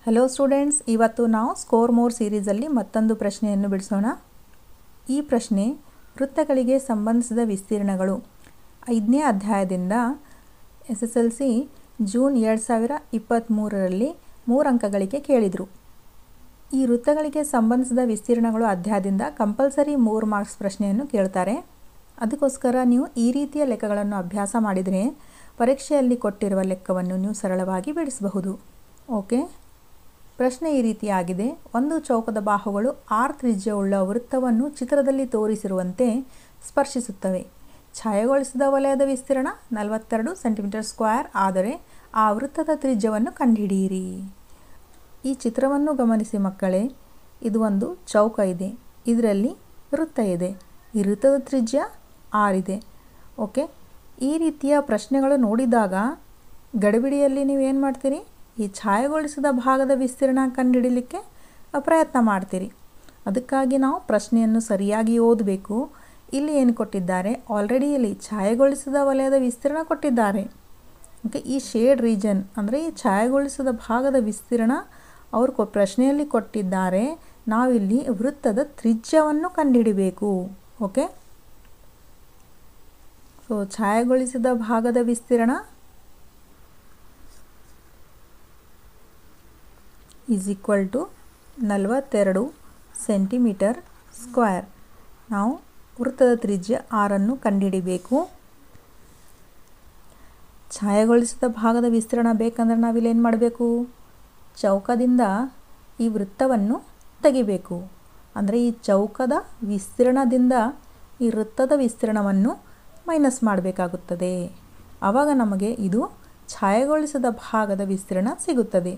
hello students ಇವತ್ತು ನಾವು score more ಸೀರೀಸಲ್ಲಿ ಮತ್ತೊಂದು ಪ್ರಶ್ನೆಯನ್ನು ಬಿಡಿಸೋಣ ಈ ಪ್ರಶ್ನೆ ವೃತ್ತಗಳಿಗೆ ಸಂಬಂಧಿಸಿದ ವಿಸ್ತೀರ್ಣಗಳು ಐದನೇ ಅಧ್ಯಾಯದಿಂದ S S L C June ಎರಡು ಸಾವಿರ ಇಪ್ಪತ್ತ್ಮೂರರಲ್ಲಿ ಮೂರು ಅಂಕಗಳಿಗೆ ಕೇಳಿದರು ಈ ವೃತ್ತಗಳಿಗೆ ಸಂಬಂಧಿಸಿದ ವಿಸ್ತೀರ್ಣಗಳು ಅಧ್ಯಾಯದಿಂದ ಕಂಪಲ್ಸರಿ ಮೂರು ಮಾರ್ಕ್ಸ್ ಪ್ರಶ್ನೆಯನ್ನು ಕೇಳ್ತಾರೆ ಅದಕ್ಕೋಸ್ಕರ ನೀವು ಈ ರೀತಿಯ ಲೆಕ್ಕಗಳನ್ನು ಅಭ್ಯಾಸ ಮಾಡಿದರೆ ಪರೀಕ್ಷೆಯಲ್ಲಿ ಕೊಟ್ಟಿರುವ ಲೆಕ್ಕವನ್ನು ನೀವು ಸರಳವಾಗಿ ಬಿಡಿಸಬಹುದು ಓಕೆ ಪ್ರಶ್ನೆ ಈ ರೀತಿಯಾಗಿದೆ ಒಂದು ಚೌಕದ ಬಾಹುಗಳು ಆರ್ ತ್ರಿಜ್ಯವುಳ್ಳ ವೃತ್ತವನ್ನು ಚಿತ್ರದಲ್ಲಿ ತೋರಿಸಿರುವಂತೆ ಸ್ಪರ್ಶಿಸುತ್ತವೆ ಛಾಯೆಗೊಳಿಸಿದ ವಲಯದ ವಿಸ್ತೀರ್ಣ ನಲವತ್ತೆರಡು ಸೆಂಟಿಮೀಟರ್ ಸ್ಕ್ವೇರ್ ಆದರೆ ಆ ವೃತ್ತದ ತ್ರಿಜ್ಯವನ್ನು ಕಂಡುಹಿಡಿಯಿರಿ ಈ ಚಿತ್ರವನ್ನು ಗಮನಿಸಿ ಮಕ್ಕಳೇ ಇದು ಒಂದು ಚೌಕ ಇದೆ ಇದರಲ್ಲಿ ವೃತ್ತ ಇದೆ ಈ ವೃತ್ತದ ತ್ರಿಜ್ಯ ಆರಿದೆ ಓಕೆ ಈ ರೀತಿಯ ಪ್ರಶ್ನೆಗಳು ನೋಡಿದಾಗ ಗಡಿಬಿಡಿಯಲ್ಲಿ ನೀವು ಏನು ಮಾಡ್ತೀರಿ ಈ ಛಾಯೆಗೊಳಿಸಿದ ಭಾಗದ ವಿಸ್ತೀರ್ಣ ಕಂಡುಹಿಡಿಲಿಕ್ಕೆ ಪ್ರಯತ್ನ ಮಾಡ್ತೀರಿ ಅದಕ್ಕಾಗಿ ನಾವು ಪ್ರಶ್ನೆಯನ್ನು ಸರಿಯಾಗಿ ಓದಬೇಕು ಇಲ್ಲಿ ಏನು ಕೊಟ್ಟಿದ್ದಾರೆ ಆಲ್ರೆಡಿ ಇಲ್ಲಿ ಛಾಯೆಗೊಳಿಸಿದ ವಲಯದ ವಿಸ್ತೀರ್ಣ ಕೊಟ್ಟಿದ್ದಾರೆ ಓಕೆ ಈ ಶೇಡ್ ರೀಜನ್ ಅಂದರೆ ಈ ಛಾಯೆಗೊಳಿಸಿದ ಭಾಗದ ವಿಸ್ತೀರ್ಣ ಅವರು ಕೊ ಪ್ರಶ್ನೆಯಲ್ಲಿ ಕೊಟ್ಟಿದ್ದಾರೆ ನಾವಿಲ್ಲಿ ವೃತ್ತದ ತ್ರಿಜ್ಯವನ್ನು ಕಂಡುಹಿಡಿಬೇಕು ಓಕೆ ಸೊ ಛಾಯೆಗೊಳಿಸಿದ ಭಾಗದ ವಿಸ್ತೀರ್ಣ ಈಸ್ ಈಕ್ವಲ್ ಟು ನಲವತ್ತೆರಡು ಸೆಂಟಿಮೀಟರ್ ಸ್ಕ್ವೇರ್ ನಾವು ವೃತ್ತದ ತ್ರಿಜ್ಯ ಆರನ್ನು ಕಂಡುಹಿಡಿಬೇಕು ಛಾಯೆಗೊಳಿಸಿದ ಭಾಗದ ವಿಸ್ತೀರ್ಣ ಬೇಕಂದ್ರೆ ನಾವಿಲ್ಲಿ ಏನು ಮಾಡಬೇಕು ಚೌಕದಿಂದ ಈ ವೃತ್ತವನ್ನು ತೆಗಿಬೇಕು ಅಂದರೆ ಈ ಚೌಕದ ವಿಸ್ತೀರ್ಣದಿಂದ ಈ ವೃತ್ತದ ವಿಸ್ತೀರ್ಣವನ್ನು ಮೈನಸ್ ಮಾಡಬೇಕಾಗುತ್ತದೆ ಆವಾಗ ನಮಗೆ ಇದು ಛಾಯೆಗೊಳಿಸಿದ ಭಾಗದ ವಿಸ್ತೀರ್ಣ ಸಿಗುತ್ತದೆ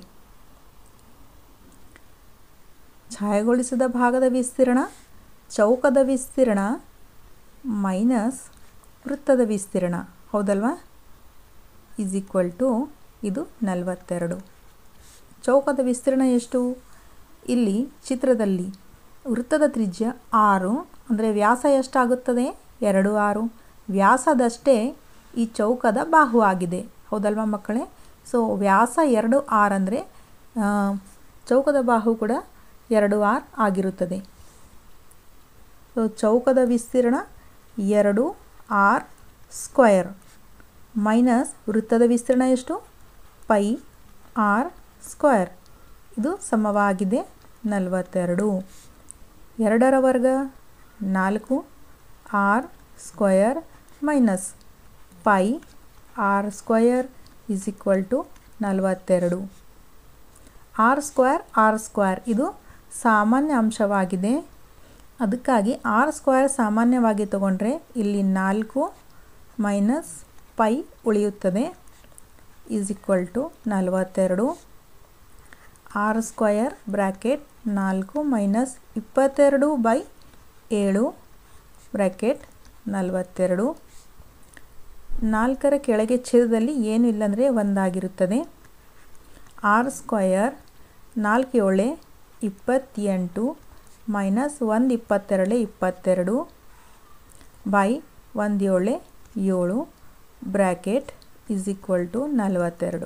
ಛಾಯೆಗೊಳಿಸಿದ ಭಾಗದ ವಿಸ್ತೀರ್ಣ ಚೌಕದ ವಿಸ್ತೀರ್ಣ ಮೈನಸ್ ವೃತ್ತದ ವಿಸ್ತೀರ್ಣ ಹೌದಲ್ವಾ ಈಸ್ ಈಕ್ವಲ್ ಟು ಇದು ನಲವತ್ತೆರಡು ಚೌಕದ ವಿಸ್ತೀರ್ಣ ಎಷ್ಟು ಇಲ್ಲಿ ಚಿತ್ರದಲ್ಲಿ ವೃತ್ತದ ತ್ರಿಜ್ಯ ಆರು ಅಂದರೆ ವ್ಯಾಸ ಎಷ್ಟಾಗುತ್ತದೆ ಎರಡು ಆರು ವ್ಯಾಸದಷ್ಟೇ ಈ ಚೌಕದ ಬಾಹು ಆಗಿದೆ ಹೌದಲ್ವಾ ಮಕ್ಕಳೇ ಸೊ ವ್ಯಾಸ ಎರಡು ಆರ್ ಅಂದರೆ ಚೌಕದ ಬಾಹು ಕೂಡ ಎರಡು ಆರ್ ಆಗಿರುತ್ತದೆ ಸೊ ಚೌಕದ ವಿಸ್ತೀರ್ಣ ಎರಡು ಆರ್ ಸ್ಕ್ವಯರ್ ಮೈನಸ್ ವೃತ್ತದ ವಿಸ್ತೀರ್ಣ ಎಷ್ಟು ಪೈ ಆರ್ ಸ್ಕ್ವೇರ್ ಇದು ಸಮವಾಗಿದೆ ನಲವತ್ತೆರಡು ಎರಡರ ವರ್ಗ ನಾಲ್ಕು R square minus pi R square is equal to ನಲವತ್ತೆರಡು ಆರ್ ಸ್ಕ್ವೇರ್ ಆರ್ ಸ್ಕ್ವೇರ್ ಇದು ಸಾಮಾನ್ಯ ಅಂಶವಾಗಿದೆ ಅದಕ್ಕಾಗಿ ಆರ್ ಸ್ಕ್ವೇರ್ ಸಾಮಾನ್ಯವಾಗಿ ತಗೊಂಡ್ರೆ ಇಲ್ಲಿ ನಾಲ್ಕು ಮೈನಸ್ ಪೈ ಉಳಿಯುತ್ತದೆ ಈಸ್ ಈಕ್ವಲ್ ಟು ನಲವತ್ತೆರಡು ಆರ್ ಸ್ಕ್ವಯರ್ ಬ್ರ್ಯಾಕೆಟ್ ನಾಲ್ಕು ಮೈನಸ್ ಇಪ್ಪತ್ತೆರಡು ಬೈ ಏಳು ಬ್ರ್ಯಾಕೆಟ್ ನಲವತ್ತೆರಡು ನಾಲ್ಕರ ಕೆಳಗೆ ಛೇದದಲ್ಲಿ ಏನು ಇಲ್ಲಂದರೆ ಒಂದಾಗಿರುತ್ತದೆ ಆರ್ ಸ್ಕ್ವಯರ್ ನಾಲ್ಕು ಏಳೆ ಇಪ್ಪತ್ತೆಂಟು ಮೈನಸ್ ಒಂದು ಇಪ್ಪತ್ತೆರಡೇ ಇಪ್ಪತ್ತೆರಡು ಬೈ ಒಂದು ಏಳೆ ಏಳು ಬ್ರ್ಯಾಕೆಟ್ ಈಸ್ ಈಕ್ವಲ್ ಟು ನಲವತ್ತೆರಡು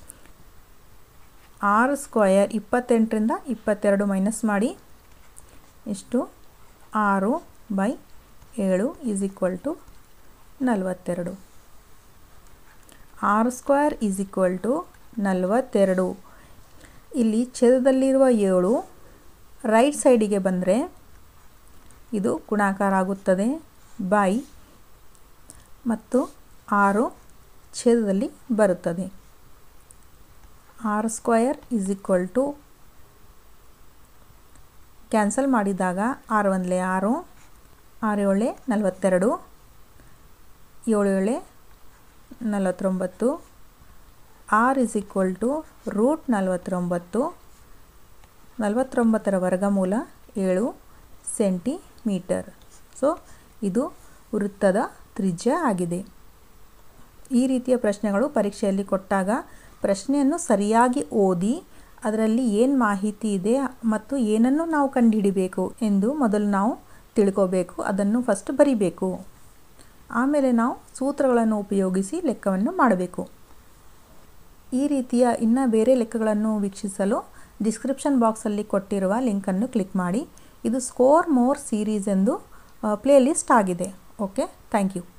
ಆರು ಸ್ಕ್ವಯರ್ ಇಪ್ಪತ್ತೆಂಟರಿಂದ ಇಪ್ಪತ್ತೆರಡು ಮೈನಸ್ ಮಾಡಿ ಎಷ್ಟು ಆರು ಬೈ ಏಳು ಈಸ್ ಈಕ್ವಲ್ ಟು ನಲವತ್ತೆರಡು ಆರು ಸ್ಕ್ವೇರ್ ಈಸ್ ಈಕ್ವಲ್ ಟು ನಲವತ್ತೆರಡು ಇಲ್ಲಿ ಛೇದದಲ್ಲಿರುವ ಏಳು ರೈಟ್ ಸೈಡಿಗೆ ಬಂದರೆ ಇದು ಗುಣಾಕಾರ ಆಗುತ್ತದೆ ಬೈ ಮತ್ತು ಆರು ಛೇದದಲ್ಲಿ ಬರುತ್ತದೆ R square is equal to cancel ಮಾಡಿದಾಗ ಆರು ಒಂದಲೇ ಆರು ಆರು ಏಳೆ ನಲವತ್ತೆರಡು ಏಳು ಏಳೆ ನಲವತ್ತೊಂಬತ್ತು R is equal to root ನಲವತ್ತೊಂಬತ್ತು ನಲವತ್ತೊಂಬತ್ತರ ವರ್ಗಮೂಲ ಏಳು ಸೆಂಟಿಮೀಟರ್ ಸೊ ಇದು ವೃತ್ತದ ತ್ರಿಜ್ಯ ಆಗಿದೆ ಈ ರೀತಿಯ ಪ್ರಶ್ನೆಗಳು ಪರೀಕ್ಷೆಯಲ್ಲಿ ಕೊಟ್ಟಾಗ ಪ್ರಶ್ನೆಯನ್ನು ಸರಿಯಾಗಿ ಓದಿ ಅದರಲ್ಲಿ ಏನು ಮಾಹಿತಿ ಇದೆ ಮತ್ತು ಏನನ್ನು ನಾವು ಕಂಡುಹಿಡಿಬೇಕು ಎಂದು ಮೊದಲು ನಾವು ತಿಳ್ಕೋಬೇಕು ಅದನ್ನು ಫಸ್ಟ್ ಬರಿಬೇಕು ಆಮೇಲೆ ನಾವು ಸೂತ್ರಗಳನ್ನು ಉಪಯೋಗಿಸಿ ಲೆಕ್ಕವನ್ನು ಮಾಡಬೇಕು ಈ ರೀತಿಯ ಇನ್ನು ಬೇರೆ ಲೆಕ್ಕಗಳನ್ನು ವೀಕ್ಷಿಸಲು ಡಿಸ್ಕ್ರಿಪ್ಷನ್ ಬಾಕ್ಸಲ್ಲಿ ಕೊಟ್ಟಿರುವ ಲಿಂಕನ್ನು ಕ್ಲಿಕ್ ಮಾಡಿ ಇದು ಸ್ಕೋರ್ ಮೋರ್ ಸೀರೀಸ್ ಎಂದು ಪ್ಲೇಲಿಸ್ಟ್ ಆಗಿದೆ ಓಕೆ ಥ್ಯಾಂಕ್ ಯು